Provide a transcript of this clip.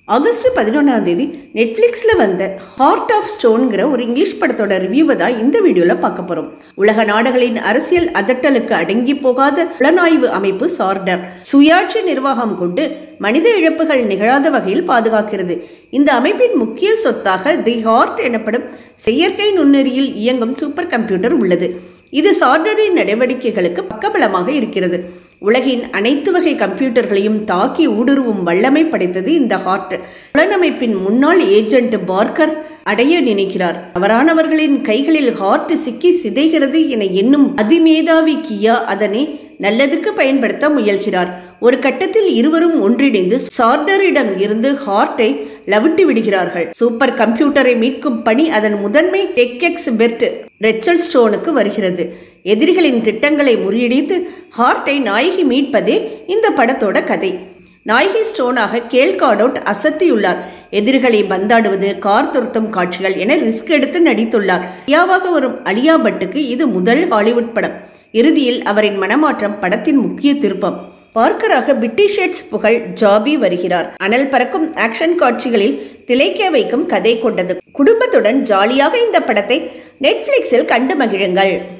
August பதினொன்றாம் தேதி நெட்ஃப்ளிக்ஸில் வந்த ஹார்ட் ஆஃப் ஸ்டோன்கிற ஒரு இங்கிலீஷ் படத்தோட ரிவ்யூவை தான் இந்த வீடியோவில் பார்க்க போகிறோம் உலக நாடுகளின் அரசியல் அதட்டலுக்கு அடங்கி போகாத புலனாய்வு அமைப்பு சார்டர் சுயாட்சி நிர்வாகம் கொண்டு மனித இழப்புகள் நிகழாத வகையில் பாதுகாக்கிறது இந்த அமைப்பின் முக்கிய சொத்தாக தி ஹார்ட் எனப்படும் செயற்கை நுண்ணறியில் இயங்கும் சூப்பர் கம்ப்யூட்டர் உள்ளது இது சார்டரின் நடவடிக்கைகளுக்கு பக்கபலமாக இருக்கிறது உலகின் அனைத்து வகை கம்ப்யூட்டர்களையும் தாக்கி ஊடுருவும் வல்லமை படைத்தது இந்த ஹார்ட் புலனமைப்பின் முன்னாள் ஏஜென்ட் பார்க்கர் அடைய நினைக்கிறார் தவறானவர்களின் கைகளில் ஹார்ட் சிக்கி சிதைகிறது என எண்ணும் அதிமேதாவி கியா அதனை நல்லதுக்கு பயன்படுத்த முயல்கிறார் ஒரு கட்டத்தில் இருவரும் ஒன்றிணைந்து சார்டரிடம் இருந்து ஹார்ட்டை லவிட்டு விடுகிறார்கள் சூப்பர் கம்ப்யூட்டரை மீட்கும் பணி அதன் முதன்மை டெக்கெக்ஸ் பெர்ட் ரெச்சல் ஸ்டோனுக்கு வருகிறது எதிரிகளின் திட்டங்களை முறியடித்து ஹார்ட்டை நாயகி மீட்பதே இந்த படத்தோட கதை நாயகி ஸ்டோனாக கேல் காடவுட் அசத்தியுள்ளார் எதிரிகளை பந்தாடுவது கார் துரத்தும் காட்சிகள் என ரிஸ்க் எடுத்து நடித்துள்ளார் யாவாக வரும் அலியா பட்டுக்கு இது முதல் ஹாலிவுட் படம் இறுதியில் அவரின் மனமாற்றம் படத்தின் முக்கிய திருப்பம் பார்க்கராக பிரிட்டிஷேட்ஸ் புகழ் ஜாபி வருகிறார் அனல் பறக்கும் ஆக்ஷன் காட்சிகளில் திளைக்க வைக்கும் கதை கொண்டது குடும்பத்துடன் ஜாலியாக இந்த படத்தை நெட்ஃபிளிக்ஸில் கண்டு மகிழுங்கள்